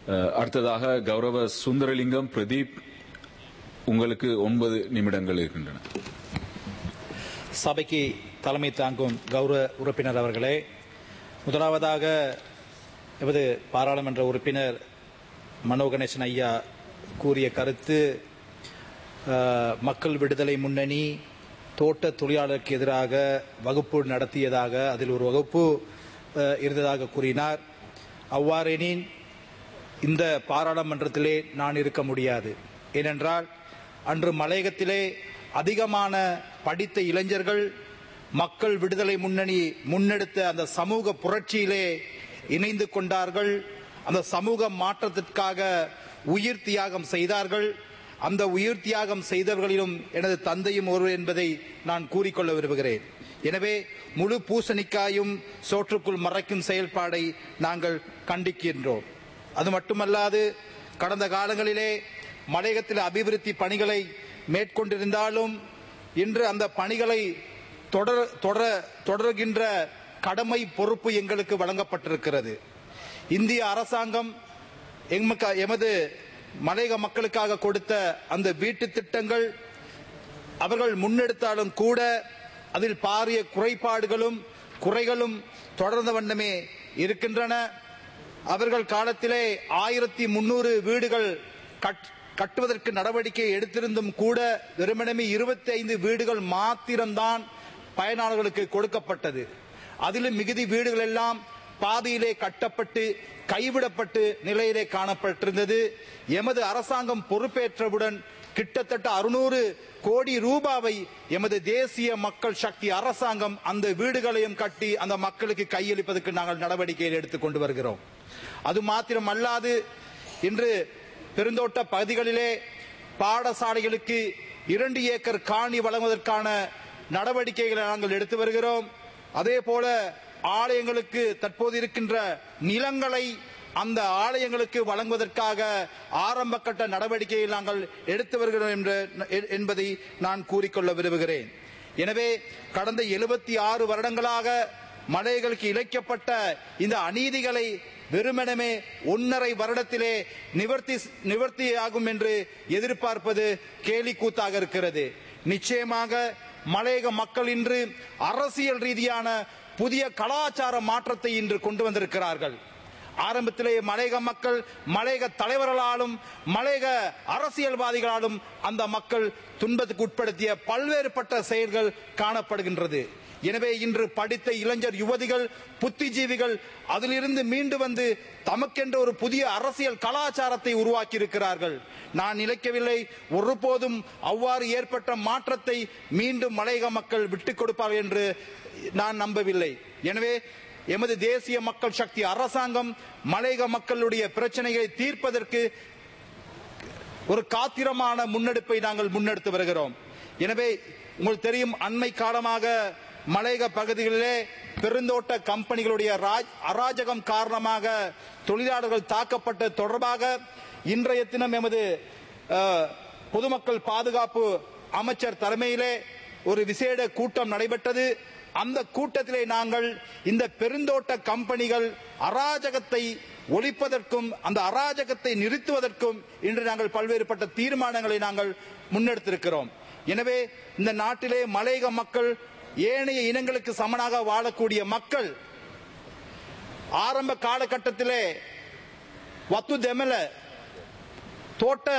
அஹ், அடுத்ததாக கௌரவ சுந்தரலிங்கம் பிரதீப் உங்களுக்கு ஒன்பது நிமிடங்கள் இருக்கின்றன சபைக்கு தலைமை தாங்கும் கௌரவ உறுப்பினர் அவர்களே முதலாவதாக எமது பாராளுமன்ற உறுப்பினர் மனோ கணேசன் ஐயா கூறிய கருத்து அஹ், மக்கள் விடுதலை முன்னணி தோட்ட தொழிலாளருக்கு எதிராக வகுப்பு நடத்தியதாக அதில் ஒரு வகுப்பு அஹ், இருந்ததாக கூறினார் அவ்வாறெனின் இந்த பாராளுமன்றத்திலே நான் இருக்க முடியாது ஏனென்றால் அன்று மலையகத்திலே அதிகமான படித்த இளைஞர்கள் மக்கள் விடுதலை முன்னணி முன்னெடுத்த அந்த சமூக புரட்சியிலே இணைந்து கொண்டார்கள் அந்த சமூக மாற்றத்திற்காக உயிர் தியாகம் செய்தார்கள் அந்த உயிர் தியாகம் செய்தவர்களிலும் எனது தந்தையும் ஒருவர் என்பதை நான் கூறிக்கொள்ள விரும்புகிறேன் எனவே முழு பூசணிக்காயும் சோற்றுக்குள் மறைக்கும் செயல்பாடை நாங்கள் கண்டிக்கின்றோம் அது மட்டுமல்லாது கடந்த காலங்களிலே மலையகத்தில் அபிவிருத்தி பணிகளை மேற்கொண்டிருந்தாலும் இன்று அந்த பணிகளை தொடர் தொடர தொடர்கின்ற கடமை பொறுப்பு எங்களுக்கு வழங்கப்பட்டிருக்கிறது இந்திய அரசாங்கம் எமக்கு- எமது மலையக மக்களுக்காக கொடுத்த அந்த வீட்டு திட்டங்கள் அவர்கள் முன்னெடுத்தாலும் கூட அதில் பாரிய குறைபாடுகளும் குறைகளும் தொடர்ந்த வண்ணமே இருக்கின்றன அவர்கள் காலத்திலே ஆயிரத்தி முன்னூறு வீடுகள் கட்- கட்டுவதற்கு நடவடிக்கை எடுத்திருந்தும் கூட வெறுமனமே இருபத்தி ஐந்து வீடுகள் மாத்திரம்தான் பயனாளர்களுக்கு கொடுக்கப்பட்டது அதிலும் மிகுதி வீடுகள் எல்லாம் பாதியிலே கட்டப்பட்டு கைவிடப்பட்டு நிலையிலே காணப்பட்டிருந்தது எமது அரசாங்கம் பொறுப்பேற்றவுடன் கிட்டத்தட்ட அறுநூறு கோடி ரூபாவை எமது தேசிய மக்கள் சக்தி அரசாங்கம் அந்த வீடுகளையும் கட்டி அந்த மக்களுக்கு கையளிப்பதற்கு நாங்கள் நடவடிக்கையை எடுத்துக் கொண்டு வருகிறோம் அது மாத்திரம் அல்லாது இன்று பெருந்தோட்ட பகுதிகளிலே பாடசாலைகளுக்கு இரண்டு ஏக்கர் காணி வழங்குவதற்கான நடவடிக்கைகளை நாங்கள் எடுத்து வருகிறோம் அதே போல ஆலயங்களுக்கு தற்போது இருக்கின்ற நிலங்களை அந்த ஆலயங்களுக்கு வழங்குவதற்காக ஆரம்ப கட்ட நடவடிக்கையை நாங்கள் எடுத்து வருகிறோம் என்ற என்பதை நான் கூறிக்கொள்ள விரும்புகிறேன் எனவே கடந்த எழுபத்தி ஆறு வருடங்களாக மலைகளுக்கு இழைக்கப்பட்ட இந்த அநீதிகளை வெறுமனமே ஒன்னரை வருடத்திலே நிவர்த்தி நிவர்த்தியாகும் என்று எதிர்பார்ப்பது கேலி கூத்தாக இருக்கிறது நிச்சயமாக மலையக மக்கள் இன்று அரசியல் ரீதியான புதிய கலாச்சார மாற்றத்தை இன்று கொண்டு வந்திருக்கிறார்கள் ஆரம்பத்திலே மலையக மக்கள் மலையக தலைவர்களாலும் மலையக அரசியல்வாதிகளாலும் அந்த மக்கள் துன்பத்துக்கு உட்படுத்திய பல்வேறுபட்ட செயல்கள் காணப்படுகின்றது எனவே இன்று படித்த இளைஞர் யுவதிகள் புத்திஜீவிகள் அதிலிருந்து மீண்டு வந்து தமக்கென்ற ஒரு புதிய அரசியல் கலாச்சாரத்தை உருவாக்கி இருக்கிறார்கள் நான் நினைக்கவில்லை ஒருபோதும் அவ்வாறு ஏற்பட்ட மாற்றத்தை மீண்டும் மலையக மக்கள் விட்டுக் கொடுப்பார்கள் என்று நான் நம்பவில்லை எனவே எமது தேசிய மக்கள் சக்தி அரசாங்கம் மலையக மக்களுடைய பிரச்சனைகளை தீர்ப்பதற்கு ஒரு காத்திரமான முன்னெடுப்பை நாங்கள் முன்னெடுத்து வருகிறோம் எனவே உங்களுக்கு தெரியும் அண்மை காலமாக மலையக பகுதிகளிலே பெருந்தோட்ட கம்பெனிகளுடைய ராஜ்- அராஜகம் காரணமாக தொழிலாளர்கள் தாக்கப்பட்ட தொடர்பாக இன்றைய தினம் எமது அஹ், பொதுமக்கள் பாதுகாப்பு அமைச்சர் தலைமையிலே ஒரு விசேட கூட்டம் நடைபெற்றது அந்த கூட்டத்திலே நாங்கள் இந்த பெருந்தோட்ட கம்பெனிகள் அராஜகத்தை ஒழிப்பதற்கும் அந்த அராஜகத்தை நிறுத்துவதற்கும் இன்று நாங்கள் பல்வேறுபட்ட தீர்மானங்களை நாங்கள் முன்னெடுத்திருக்கிறோம் எனவே இந்த நாட்டிலே மலையக மக்கள் ஏனைய இனங்களுக்கு சமனாக வாழக்கூடிய மக்கள் ஆரம்ப காலகட்டத்திலே வத்து தெமல தோட்ட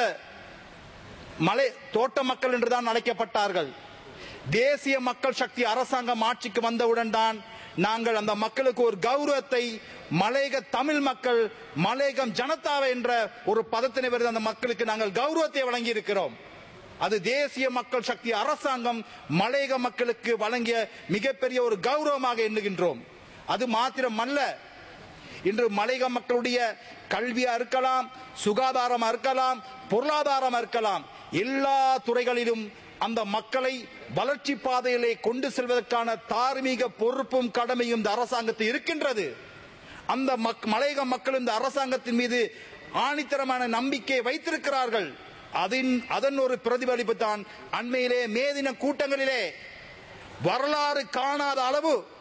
மலை தோட்ட மக்கள் என்றுதான் அழைக்கப்பட்டார்கள் தேசிய மக்கள் சக்தி அரசாங்கம் ஆட்சிக்கு வந்தவுடன் தான் நாங்கள் அந்த மக்களுக்கு ஒரு கௌரவத்தை மலையக தமிழ் மக்கள் மலையகம் ஜனதாவை என்ற ஒரு பதத்தினை வருது அந்த மக்களுக்கு நாங்கள் கௌரவத்தை வழங்கி இருக்கிறோம் அது தேசிய மக்கள் சக்தி அரசாங்கம் மலையக மக்களுக்கு வழங்கிய மிகப்பெரிய ஒரு கௌரவமாக எண்ணுகின்றோம் அது மாத்திரம் அல்ல இன்று மலையக மக்களுடைய கல்வியா இருக்கலாம் சுகாதாரமா இருக்கலாம் பொருளாதாரமா இருக்கலாம் எல்லா துறைகளிலும் அந்த மக்களை வளர்ச்சி பாதையிலே கொண்டு செல்வதற்கான தார்மீக பொறுப்பும் கடமையும் இந்த அரசாங்கத்தில் இருக்கின்றது அந்த மக்- மலையக மக்கள் இந்த அரசாங்கத்தின் மீது ஆணித்தரமான நம்பிக்கை வைத்திருக்கிறார்கள் அதன் அதன் ஒரு பிரதிபலிப்பு தான் அண்மையிலே மேதின கூட்டங்களிலே வரலாறு காணாத அளவு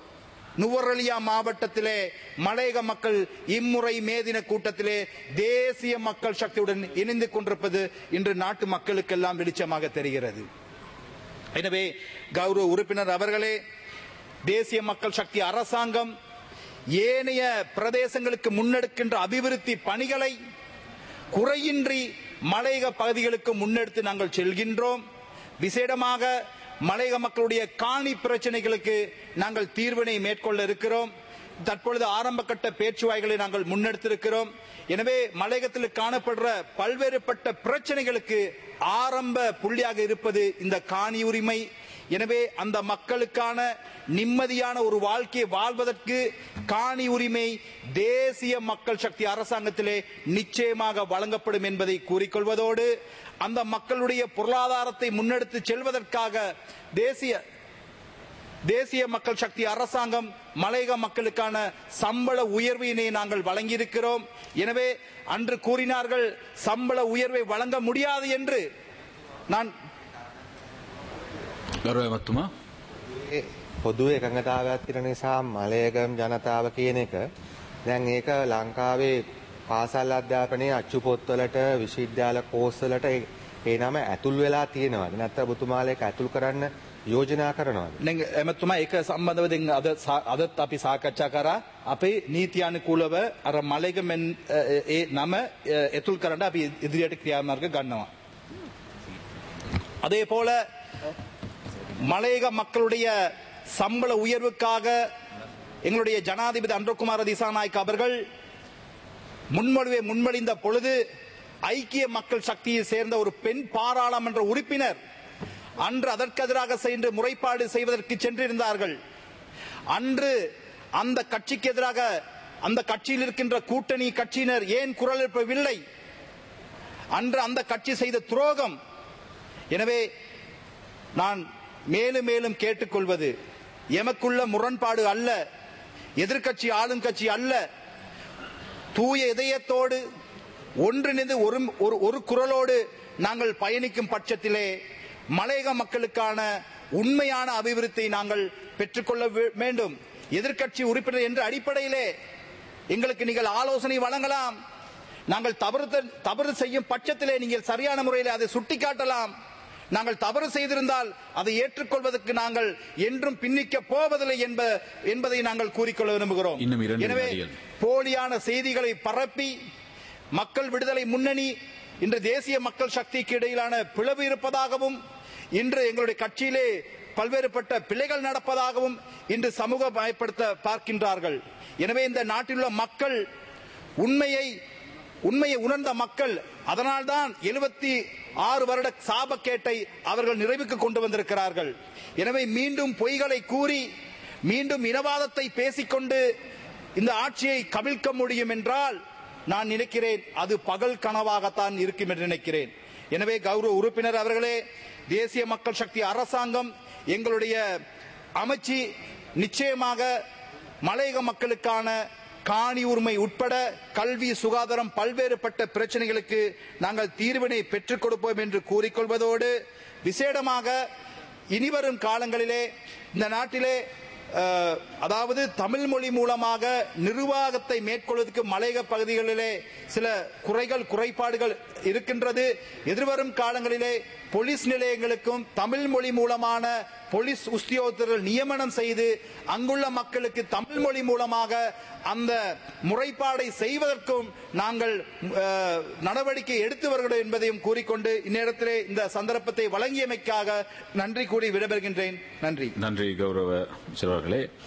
நுவரலியா மாவட்டத்திலே மலையக மக்கள் இம்முறை மேதின கூட்டத்திலே தேசிய மக்கள் சக்தியுடன் இணைந்து கொண்டிருப்பது இன்று நாட்டு மக்களுக்கெல்லாம் வெளிச்சமாக தெரிகிறது எனவே கௌரவ உறுப்பினர் அவர்களே தேசிய மக்கள் சக்தி அரசாங்கம் ஏனைய பிரதேசங்களுக்கு முன்னெடுக்கின்ற அபிவிருத்தி பணிகளை குறையின்றி மலையக பகுதிகளுக்கு முன்னெடுத்து நாங்கள் செல்கின்றோம் விசேடமாக மலையக மக்களுடைய காணி பிரச்சனைகளுக்கு நாங்கள் தீர்வினை மேற்கொள்ள இருக்கிறோம் தற்பொழுது ஆரம்ப கட்ட பேச்சுவாய்களை நாங்கள் முன்னெடுத்திருக்கிறோம் எனவே மலையகத்தில் காணப்படுற பல்வேறுபட்ட பிரச்சனைகளுக்கு ஆரம்ப புள்ளியாக இருப்பது இந்த காணி உரிமை எனவே அந்த மக்களுக்கான நிம்மதியான ஒரு வாழ்க்கையை வாழ்வதற்கு காணி உரிமை தேசிய மக்கள் சக்தி அரசாங்கத்திலே நிச்சயமாக வழங்கப்படும் என்பதை கூறிக்கொள்வதோடு அந்த மக்களுடைய பொருளாதாரத்தை முன்னெடுத்து செல்வதற்காக தேசிய தேசிய மக்கள் சக்தி அரசாங்கம் மலையக மக்களுக்கான சம்பள உயர்வினை நாங்கள் வழங்கியிருக்கிறோம் எனவே அன்று கூறினார்கள் சம்பள உயர்வை வழங்க முடியாது என்று நான் ගෞරව ඇමතුමා ඒ පොදු එකඟතාවයක් තිර නිසා මලයගම් ජනතාව කියන එක දැන් ඒක ලංකාවේ පාසල් අධ්‍යාපනයේ අච්චු පොත්වලට විශ්වවිද්‍යාල කෝස්වලට ඒ ඒ නම ඇතුල් වෙලා තියෙනවද නැත්නම් ඔබතුමාලා ඒක ඇතුල් කරන්න යෝජනා කරනවද நீங்க எமத்துமா ඒක සම්බන්ධව දැන් අද සා- අදත් අපි සාකච්ඡා කරා අපේ නීති අනුකූලව අර මලයගමෙන් ඒ නම එතුල් කරන්න අපි ඉදිරියට ක්‍රියාමාර්ග ගන්නවා அதே போல மலையக மக்களுடைய சம்பள உயர்வுக்காக எங்களுடைய ஜனாதிபதி அன்றகுமார திசாநாயக் அவர்கள் முன்மொழிவை முன்மொழிந்த பொழுது ஐக்கிய மக்கள் சக்தியை சேர்ந்த ஒரு பெண் பாராளுமன்ற உறுப்பினர் அன்று அதற்கு எதிராக சென்று முறைப்பாடு செய்வதற்கு சென்றிருந்தார்கள் அன்று அந்த கட்சிக்கு எதிராக அந்த கட்சியில் இருக்கின்ற கூட்டணி கட்சியினர் ஏன் குரல் எழுப்பவில்லை அன்று அந்த கட்சி செய்த துரோகம் எனவே நான் மேலும் மேலும் கேட்டுக்கொள்வது எமக்குள்ள முரண்பாடு அல்ல எதிர்க்கட்சி ஆளுங்கட்சி அல்ல தூய இதயத்தோடு ஒன்றிணைந்து ஒரு ஒரு ஒரு குரலோடு நாங்கள் பயணிக்கும் பட்சத்திலே மலையக மக்களுக்கான உண்மையான அபிவிருத்தியை நாங்கள் பெற்றுக்கொள்ள வே- வேண்டும் எதிர்க்கட்சி உறுப்பினர் என்ற அடிப்படையிலே எங்களுக்கு நீங்கள் ஆலோசனை வழங்கலாம் நாங்கள் தவறு த- தவறு செய்யும் பட்சத்திலே நீங்கள் சரியான முறையில் அதை சுட்டிக்காட்டலாம் நாங்கள் தவறு செய்திருந்தால் அதை ஏற்றுக்கொள்வதற்கு நாங்கள் என்றும் பின்னிக்க போவதில்லை என்ப என்பதை நாங்கள் கூறிக்கொள்ள விரும்புகிறோம் இன்னும் இரண்டு எனவே வினாடிகள். போலியான செய்திகளை பரப்பி மக்கள் விடுதலை முன்னணி இன்று தேசிய மக்கள் சக்திக்கு இடையிலான பிளவு இருப்பதாகவும் இன்று எங்களுடைய கட்சியிலே பல்வேறுபட்ட பிழைகள் நடப்பதாகவும் இன்று சமூக பயப்படுத்த பார்க்கின்றார்கள் எனவே இந்த நாட்டில் உள்ள மக்கள் உண்மையை உண்மையை உணர்ந்த மக்கள் அதனால்தான் எழுபத்தி ஆறு வருட சாபக்கேட்டை அவர்கள் நிறைவுக்கு கொண்டு வந்திருக்கிறார்கள் எனவே மீண்டும் பொய்களை கூறி மீண்டும் இனவாதத்தை பேசிக்கொண்டு இந்த ஆட்சியை கவிழ்க்க முடியும் என்றால் நான் நினைக்கிறேன் அது பகல் கனவாகத்தான் இருக்கும் என்று நினைக்கிறேன் எனவே கௌரவ உறுப்பினர் அவர்களே தேசிய மக்கள் சக்தி அரசாங்கம் எங்களுடைய அமைச்சு நிச்சயமாக மலையக மக்களுக்கான காணி உரிமை உட்பட கல்வி சுகாதாரம் பல்வேறுபட்ட பிரச்சனைகளுக்கு நாங்கள் தீர்வினை பெற்றுக் கொடுப்போம் என்று கூறிக்கொள்வதோடு விசேடமாக இனிவரும் காலங்களிலே இந்த நாட்டிலே அஹ், அதாவது தமிழ் மொழி மூலமாக நிர்வாகத்தை மேற்கொள்வதற்கு மலையக பகுதிகளிலே சில குறைகள் குறைபாடுகள் இருக்கின்றது எதிர்வரும் காலங்களிலே போலீஸ் நிலையங்களுக்கும் தமிழ் மொழி மூலமான போலீஸ் உத்தியோகத்தர்கள் நியமனம் செய்து அங்குள்ள மக்களுக்கு தமிழ் மொழி மூலமாக அந்த முறைப்பாடை செய்வதற்கும் நாங்கள் அஹ், நடவடிக்கை எடுத்து வருகிறோம் என்பதையும் கூறிக்கொண்டு இந்நேரத்திலே இந்த சந்தர்ப்பத்தை வழங்கியமைக்காக நன்றி கூறி விடைபெறுகின்றேன் நன்றி நன்றி கௌரவ அமைச்சர் அவர்களே